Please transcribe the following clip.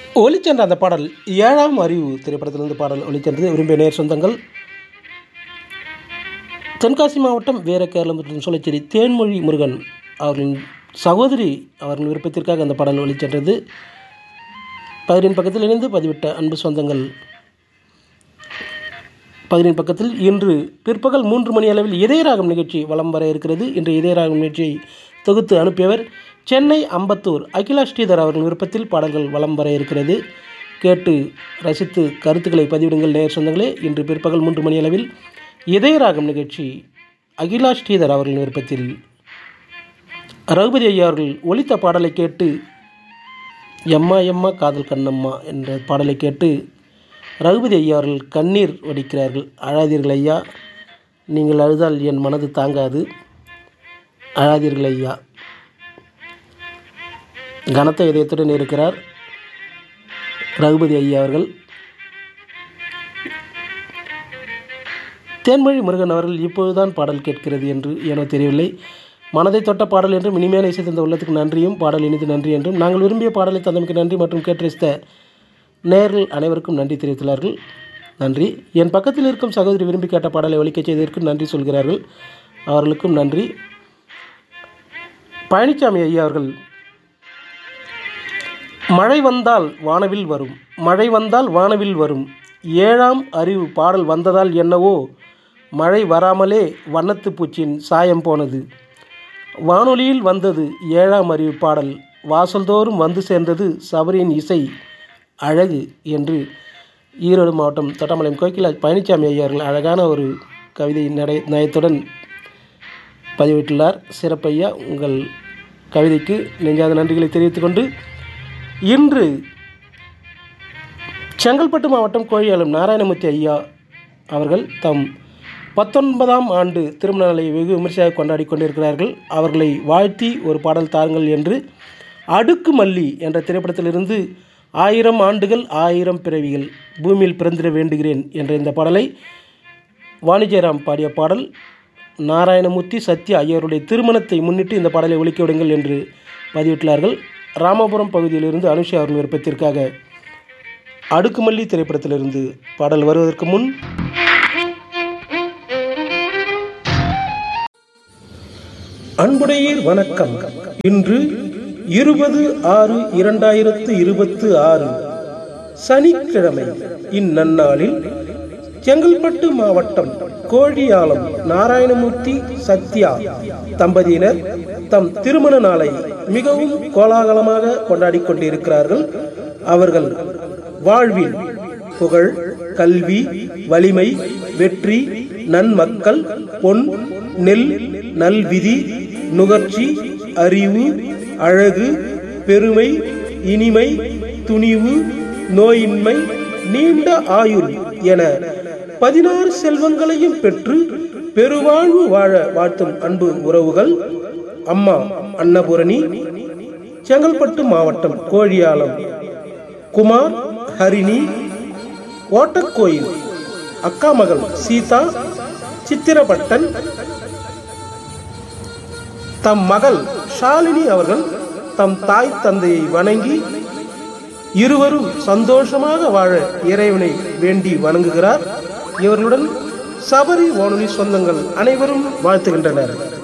ஒளிச்சென்ற அந்த பாடல் ஏழாம் அறிவு திரைப்படத்திலிருந்து பாடல் ஒளிச்சென்றது விரும்பிய நேர் சொந்தங்கள் தென்காசி மாவட்டம் வீர கேரளம் மற்றும் சோலைச்சேரி தேன்மொழி முருகன் அவர்களின் சகோதரி அவர்களின் விருப்பத்திற்காக அந்த பாடல் ஒளிச்சென்றது பதினின் பக்கத்தில் இணைந்து பதிவிட்ட அன்பு சொந்தங்கள் பதினின் பக்கத்தில் இன்று பிற்பகல் மூன்று மணி அளவில் இதயராகம் நிகழ்ச்சி வலம் வர இருக்கிறது இன்று இதயராகம் நிகழ்ச்சியை தொகுத்து அனுப்பியவர் சென்னை அம்பத்தூர் அகிலா ஸ்ரீதர் அவர்கள் விருப்பத்தில் பாடல்கள் வலம் வர இருக்கிறது கேட்டு ரசித்து கருத்துக்களை பதிவிடுங்கள் நேர் சொந்தங்களே இன்று பிற்பகல் மூன்று மணி அளவில் இதயராகம் நிகழ்ச்சி அகிலா ஸ்ரீதர் அவர்களின் விருப்பத்தில் ரகுபதி ஐயா அவர்கள் ஒலித்த பாடலை கேட்டு எம்மா எம்மா காதல் கண்ணம்மா என்ற பாடலை கேட்டு ரகுபதி ஐயா அவர்கள் கண்ணீர் வடிக்கிறார்கள் அழாதீர்கள் ஐயா நீங்கள் அழுதால் என் மனது தாங்காது அழாதீர்கள் ஐயா கனத்த இதயத்துடன் இருக்கிறார் ரகுபதி ஐயா அவர்கள் தேன்மொழி முருகன் அவர்கள் இப்போதுதான் பாடல் கேட்கிறது என்று ஏனோ தெரியவில்லை மனதை தொட்ட பாடல் என்றும் இனிமையான இசை தந்த உள்ளத்துக்கு நன்றியும் பாடல் இனிது நன்றி என்றும் நாங்கள் விரும்பிய பாடலை தந்தமைக்கு நன்றி மற்றும் கேட்டரித்த நேரில் அனைவருக்கும் நன்றி தெரிவித்துள்ளார்கள் நன்றி என் பக்கத்தில் இருக்கும் சகோதரி விரும்பி கேட்ட பாடலை ஒலிக்கச் செய்ததற்கு நன்றி சொல்கிறார்கள் அவர்களுக்கும் நன்றி பழனிசாமி ஐயா அவர்கள் மழை வந்தால் வானவில் வரும் மழை வந்தால் வானவில் வரும் ஏழாம் அறிவு பாடல் வந்ததால் என்னவோ மழை வராமலே வண்ணத்து பூச்சியின் சாயம் போனது வானொலியில் வந்தது ஏழாம் அறிவு பாடல் வாசல்தோறும் வந்து சேர்ந்தது சபரியின் இசை அழகு என்று ஈரோடு மாவட்டம் தொட்டமலையம் கோகிலாஜ் பழனிசாமி ஐயா அவர்கள் அழகான ஒரு கவிதை நடை நயத்துடன் பதிவிட்டுள்ளார் சிறப்பையா உங்கள் கவிதைக்கு நெஞ்சாத நன்றிகளை தெரிவித்துக்கொண்டு இன்று செங்கல்பட்டு மாவட்டம் கோழியாளம் நாராயணமூர்த்தி ஐயா அவர்கள் தம் பத்தொன்பதாம் ஆண்டு திருமண நாளை வெகு விமர்சையாக கொண்டாடி கொண்டிருக்கிறார்கள் அவர்களை வாழ்த்தி ஒரு பாடல் தாருங்கள் என்று அடுக்கு மல்லி என்ற திரைப்படத்திலிருந்து ஆயிரம் ஆண்டுகள் ஆயிரம் பிறவிகள் பூமியில் பிறந்திட வேண்டுகிறேன் என்ற இந்த பாடலை வாணிஜயராம் பாடிய பாடல் நாராயணமூர்த்தி சத்யா ஐயருடைய திருமணத்தை முன்னிட்டு இந்த பாடலை ஒலிக்க விடுங்கள் என்று பதிவிட்டுள்ளார்கள் ராமபுரம் பகுதியிலிருந்து அனுஷா அவர்கள் விருப்பத்திற்காக அடுக்குமல்லி திரைப்படத்திலிருந்து பாடல் வருவதற்கு முன் அன்புடையீர் வணக்கம் இன்று இருபது ஆறு இரண்டாயிரத்து இருபத்து ஆறு சனிக்கிழமை இந்நன்னாளில் செங்கல்பட்டு மாவட்டம் கோழியாலம் நாராயணமூர்த்தி சத்யா தம்பதியினர் தம் திருமண நாளை மிகவும் கோலாகலமாக கொண்டாடி கொண்டிருக்கிறார்கள் அவர்கள் வாழ்வில் புகழ் கல்வி வலிமை வெற்றி நன்மக்கள் பொன் நெல் நல்விதி நுகர்ச்சி அறிவு அழகு பெருமை இனிமை துணிவு நோயின்மை நீண்ட ஆயுள் என பதினாறு செல்வங்களையும் பெற்று பெருவாழ்வு வாழ வாழ்த்தும் அன்பு உறவுகள் அம்மா அன்னபூரணி செங்கல்பட்டு மாவட்டம் கோழியாலம் குமார் ஹரிணி ஓட்டக்கோயில் அக்கா மகள் சீதா சித்திரபட்டன் தம் மகள் ஷாலினி அவர்கள் தம் தாய் தந்தையை வணங்கி இருவரும் சந்தோஷமாக வாழ இறைவனை வேண்டி வணங்குகிறார் இவர்களுடன் சபரி வானொலி சொந்தங்கள் அனைவரும் வாழ்த்துகின்றனர்